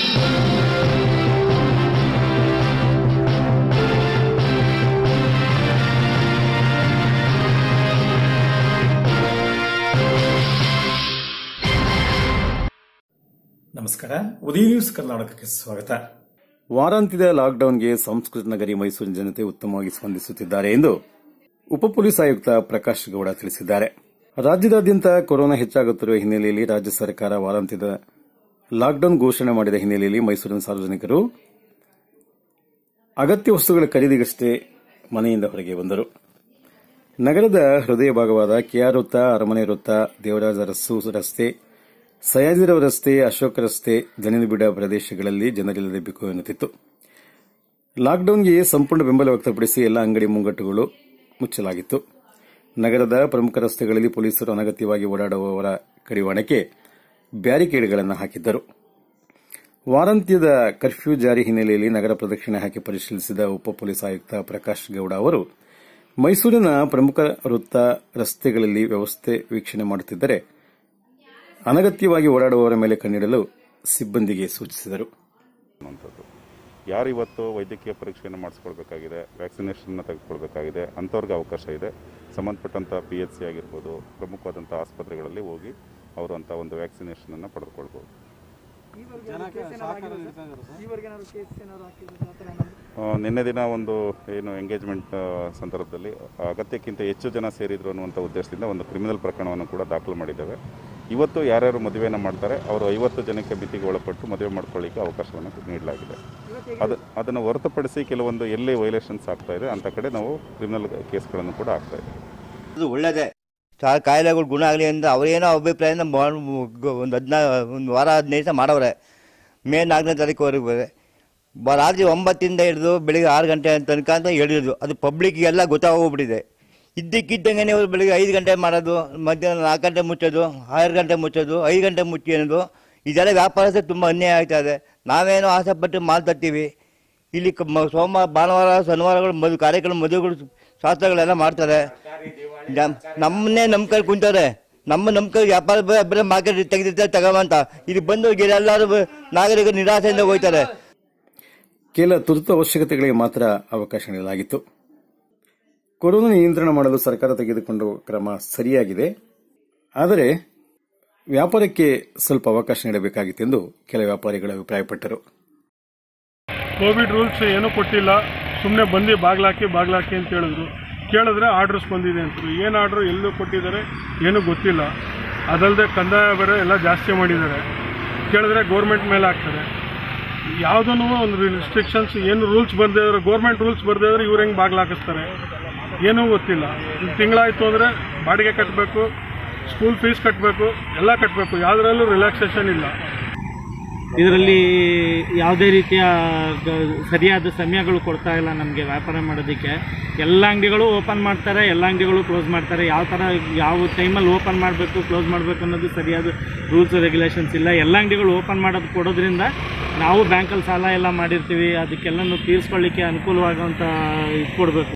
ನಮಸ್ಕಾರ ಉದಯ ನ್ಯೂಸ್ ಕರ್ನಾಟಕಕ್ಕೆ ಸ್ವಾಗತ ವಾರಾಂತ್ಯದ ಲಾಕ್ಡೌನ್ಗೆ ಸಂಸ್ಕೃತ ನಗರಿ ಮೈಸೂರಿನ ಜನತೆ ಉತ್ತಮವಾಗಿ ಸ್ಪಂದಿಸುತ್ತಿದ್ದಾರೆ ಎಂದು ಉಪ ಪೊಲೀಸ್ ಆಯುಕ್ತ ಪ್ರಕಾಶ್ ಗೌಡ ತಿಳಿಸಿದ್ದಾರೆ ರಾಜ್ಯದಾದ್ಯಂತ ಕೊರೋನಾ ಹೆಚ್ಚಾಗುತ್ತಿರುವ ಹಿನ್ನೆಲೆಯಲ್ಲಿ ರಾಜ್ಯ ಸರ್ಕಾರ ವಾರಾಂತ್ಯದ ಲಾಕ್ಡೌನ್ ಘೋಷಣೆ ಮಾಡಿದ ಹಿನ್ನೆಲೆಯಲ್ಲಿ ಮೈಸೂರಿನ ಸಾರ್ವಜನಿಕರು ಅಗತ್ಯ ವಸ್ತುಗಳ ಖರೀದಿಗಷ್ಟೇ ಮನೆಯಿಂದ ಹೊರಗೆ ಬಂದರು ನಗರದ ಹೃದಯ ಭಾಗವಾದ ಕೆಆರ್ ವೃತ್ತ ಅರಮನೆ ವೃತ್ತ ದೇವರಾಜ ಅರಸು ರಸ್ತೆ ಸಯಾಜಿರಾವ್ ರಸ್ತೆ ಅಶೋಕ ರಸ್ತೆ ದನಿನಬಿಡ ಪ್ರದೇಶಗಳಲ್ಲಿ ಜನರಿಲ್ಲದೆ ಬಿಕ್ಕು ಎನ್ನುತ್ತಿತ್ತು ಲಾಕ್ಡೌನ್ಗೆ ಸಂಪೂರ್ಣ ಬೆಂಬಲ ವ್ಯಕ್ತಪಡಿಸಿ ಎಲ್ಲ ಅಂಗಡಿ ಮುಂಗಟ್ಟುಗಳು ಮುಚ್ಚಲಾಗಿತ್ತು ನಗರದ ಪ್ರಮುಖ ರಸ್ತೆಗಳಲ್ಲಿ ಪೊಲೀಸರು ಅನಗತ್ಯವಾಗಿ ಓಡಾಡುವವರ ಕಡಿವಾಣಕ್ಕೆ ಬ್ಯಾರಿಕೇಡ್ಗಳನ್ನು ಹಾಕಿದ್ದರು ವಾರಾಂತ್ಯದ ಕರ್ಫ್ಯೂ ಜಾರಿ ಹಿನ್ನೆಲೆಯಲ್ಲಿ ನಗರ ಪ್ರದಕ್ಷಿಣೆ ಹಾಕಿ ಪರಿಶೀಲಿಸಿದ ಉಪ ಪೊಲೀಸ್ ಆಯುಕ್ತ ಪ್ರಕಾಶ್ ಗೌಡ ಅವರು ಮೈಸೂರಿನ ಪ್ರಮುಖ ವೃತ್ತ ರಸ್ತೆಗಳಲ್ಲಿ ವ್ಯವಸ್ಥೆ ವೀಕ್ಷಣೆ ಮಾಡುತ್ತಿದ್ದರೆ ಅನಗತ್ಯವಾಗಿ ಓಡಾಡುವವರ ಮೇಲೆ ಕಣ್ಣಿಡಲು ಸಿಬ್ಬಂದಿಗೆ ಸೂಚಿಸಿದರು ಅನ್ನುವಂಥದ್ದು ಯಾರು ಇವತ್ತು ವೈದ್ಯಕೀಯ ಪರೀಕ್ಷೆಯನ್ನು ಮಾಡಿಸ್ಕೊಳ್ಬೇಕಾಗಿದೆ ವ್ಯಾಕ್ಸಿನೇಷನ್ನ ತೆಗೆದುಕೊಳ್ಬೇಕಾಗಿದೆ ಅಂಥವ್ರಿಗೆ ಅವಕಾಶ ಇದೆ ಸಂಬಂಧಪಟ್ಟಂಥ ಪಿ ಎಚ್ ಸಿ ಆಗಿರ್ಬೋದು ಪ್ರಮುಖವಾದಂಥ ಆಸ್ಪತ್ರೆಗಳಲ್ಲಿ ಹೋಗಿ ಅವರು ಅಂಥ ಒಂದು ವ್ಯಾಕ್ಸಿನೇಷನನ್ನು ಪಡೆದುಕೊಳ್ಬೋದು ಆ, ನಿನ್ನೆ ದಿನ ಒಂದು ಏನು ಎಂಗೇಜ್ಮೆಂಟ್ ಸಂದರ್ಭದಲ್ಲಿ ಅಗತ್ಯಕ್ಕಿಂತ ಹೆಚ್ಚು ಜನ ಸೇರಿದ್ರು ಅನ್ನುವಂಥ ಉದ್ದೇಶದಿಂದ ಒಂದು ಕ್ರಿಮಿನಲ್ ಪ್ರಕರಣವನ್ನು ಕೂಡ ದಾಖಲು ಮಾಡಿದ್ದೇವೆ ಇವತ್ತು ಯಾರ್ಯಾರು ಮದುವೆಯನ್ನು ಮಾಡ್ತಾರೆ ಅವರು ಐವತ್ತು ಜನಕ್ಕೆ ಮಿತಿಗೆ ಒಳಪಟ್ಟು ಮದುವೆ ಮಾಡ್ಕೊಳ್ಳಿಕ್ಕೆ ಅವಕಾಶವನ್ನು ನೀಡಲಾಗಿದೆ ಅದು ಅದನ್ನು ಹೊರತುಪಡಿಸಿ ಕೆಲವೊಂದು ಎಲ್ಲಿ ವೈಲೇಷನ್ಸ್ ಆಗ್ತಾ ಇದೆ ಅಂಥ ಕಡೆ ನಾವು ಕ್ರಿಮಿನಲ್ ಕೇಸ್ಗಳನ್ನು ಕೂಡ ಆಗ್ತಾ ಇದೆ ಅದು ಒಳ್ಳೆಯದೇ ಚಾ ಕಾಯಿಲೆಗಳು ಗುಣ ಆಗಲಿ ಅಂತ ಅವರೇನೋ ಅಭಿಪ್ರಾಯದಿಂದ ಒಂದು ಹದಿನಾ ಒಂದು ವಾರ ಹದಿನೈದು ದಿವಸ ಮಾಡವ್ರೆ ಮೇ ನಾಲ್ಕನೇ ತಾರೀಕುವರೆಗೂ ಬರೆ ಬ ರಾತ್ರಿ ಒಂಬತ್ತಿಂದ ಹಿಡಿದು ಬೆಳಿಗ್ಗೆ ಆರು ಗಂಟೆ ತನಕ ಅಂತ ಹೇಳಿದ್ರು ಅದು ಪಬ್ಲಿಕ್ಗೆಲ್ಲ ಗೊತ್ತಾಗೋಗ್ಬಿಟ್ಟಿದೆ ಇದ್ದಕ್ಕಿದ್ದಂಗೆ ಅವರು ಬೆಳಿಗ್ಗೆ ಐದು ಗಂಟೆ ಮಾಡೋದು ಮಧ್ಯಾಹ್ನ ನಾಲ್ಕು ಗಂಟೆ ಮುಚ್ಚೋದು ಆರು ಗಂಟೆ ಮುಚ್ಚೋದು ಐದು ಗಂಟೆ ಮುಚ್ಚಿ ಅನ್ನೋದು ಇದೆಲ್ಲ ವ್ಯಾಪಾರಸ್ಥರು ತುಂಬ ಅನ್ಯಾಯ ಆಗ್ತಾ ಇದೆ ನಾವೇನೋ ಆಸೆ ಪಟ್ಟು ಮಾಲ್ ತರ್ತೀವಿ ಇಲ್ಲಿ ಕ- ಮ- ಸೋಮವಾರ ಭಾನುವಾರ ಶನಿವಾರಗಳು ಮದು ಕಾರ್ಯಕ್ರಮ ಮದುವೆಗಳು ಶಾಸ್ತ್ರಗಳೆಲ್ಲ ಮಾಡ್ತಾರೆ ನಮ್- ನಮ್ಮನ್ನೇ ನಂಬ್ಕೊಂಡು ಕುಂತಾರೆ ನಮ್ಮ ನಂಬ್ಕೊಂಡು ವ್ಯಾಪಾರ ಬ- ಬರೀ ಮಾರ್ಕೆಟ್ ತೆಗೆದಿರ್ತಾರೆ ತಗೊಂಬಂತ ಇಲ್ಲಿ ಬಂದು ಎಲ್ಲರೂ ಬ- ನಾಗರಿಕರು ನಿರಾಸೆಯಿಂದ ಹೋಗ್ತಾರೆ ಕೆಲ ತುರ್ತು ಅವಶ್ಯಕತೆಗಳಿಗೆ ಮಾತ್ರ ಅವಕಾಶ ನೀಡಲಾಗಿತ್ತು ಕೊರೋನಾ ನಿಯಂತ್ರಣ ಮಾಡಲು ಸರ್ಕಾರ ತೆಗೆದುಕೊಂಡ ಕ್ರಮ ಸರಿಯಾಗಿದೆ ಆದರೆ ವ್ಯಾಪಾರಕ್ಕೆ ಸ್ವಲ್ಪ ಅವಕಾಶ ನೀಡಬೇಕಾಗಿತ್ತೆಂದು ಕೆಲ ವ್ಯಾಪಾರಿಗಳು ಅಭಿಪ್ರಾಯಪಟ್ಟರು ಕೋವಿಡ್ ರೂಲ್ಸ್ ಏನೂ ಕೊಟ್ಟಿಲ್ಲ ಸುಮ್ಮನೆ ಬಂದು ಬಾಗ್ಲಾಕಿ ಬಾಗ್ಲಾಕಿ ಅಂತ ಹೇಳಿದ್ರು ಕೇಳಿದ್ರೆ ಆರ್ಡರ್ಸ್ ಬಂದಿದೆ ಅಂತರು ಏನು ಆರ್ಡ್ರು ಎಲ್ಲೂ ಕೊಟ್ಟಿದ್ದಾರೆ ಏನೂ ಗೊತ್ತಿಲ್ಲ ಅದಲ್ಲದೆ ಕಂದಾಯ ಬೇರೆ ಎಲ್ಲ ಜಾಸ್ತಿ ಮಾಡಿದ್ದಾರೆ ಕೇಳಿದ್ರೆ ಗೌರ್ಮೆಂಟ್ ಮೇಲೆ ಹಾಕ್ತಾರೆ ಯಾವುದೂ ಒಂದು ರಿಸ್ಟ್ರಿಕ್ಷನ್ಸ್ ಏನು ರೂಲ್ಸ್ ಬರ್ದೇ ಇದ್ರೆ ಗೌರ್ಮೆಂಟ್ ರೂಲ್ಸ್ ಬರ್ದೇ ಇದ್ರೆ ಇವ್ರು ಹೆಂಗೆ ಬಾಗ್ಲು ಹಾಕಿಸ್ತಾರೆ ಏನೂ ಗೊತ್ತಿಲ್ಲ ತಿಂಗಳಾಯಿತು ಅಂದರೆ ಬಾಡಿಗೆ ಕಟ್ಟಬೇಕು ಸ್ಕೂಲ್ ಫೀಸ್ ಕಟ್ಟಬೇಕು ಎಲ್ಲ ಕಟ್ಟಬೇಕು ಯಾವುದರಲ್ಲೂ ರಿಲ್ಯಾಕ್ಸೇಷನ್ ಇಲ್ಲ ಇದರಲ್ಲಿ ಯಾವುದೇ ರೀತಿಯ ಗ- ಸರಿಯಾದ ಸಮಯಗಳು ಕೊಡ್ತಾ ಇಲ್ಲ ನಮಗೆ ವ್ಯಾಪಾರ ಮಾಡೋದಕ್ಕೆ ಎಲ್ಲ ಅಂಗಡಿಗಳು ಓಪನ್ ಮಾಡ್ತಾರೆ ಎಲ್ಲ ಅಂಗಡಿಗಳು ಕ್ಲೋಸ್ ಮಾಡ್ತಾರೆ ಯಾವ ಥರ ಯಾವ ಟೈಮಲ್ಲಿ ಓಪನ್ ಮಾಡಬೇಕು ಕ್ಲೋಸ್ ಮಾಡಬೇಕು ಅನ್ನೋದು ಸರಿಯಾದ ರೂಲ್ಸ್ ರೆಗ್ಯುಲೇಷನ್ಸ್ ಇಲ್ಲ ಎಲ್ಲ ಅಂಗಡಿಗಳು ಓಪನ್ ಮಾಡೋದು ಕೊಡೋದ್ರಿಂದ ನಾವು ಬ್ಯಾಂಕಲ್ಲಿ ಸಾಲ ಎಲ್ಲ ಮಾಡಿರ್ತೀವಿ ಅದಕ್ಕೆಲ್ಲನೂ ತೀರಿಸ್ಕೊಳ್ಳಿಕ್ಕೆ ಅನುಕೂಲವಾಗುವಂಥ ಇದು ಕೊಡಬೇಕು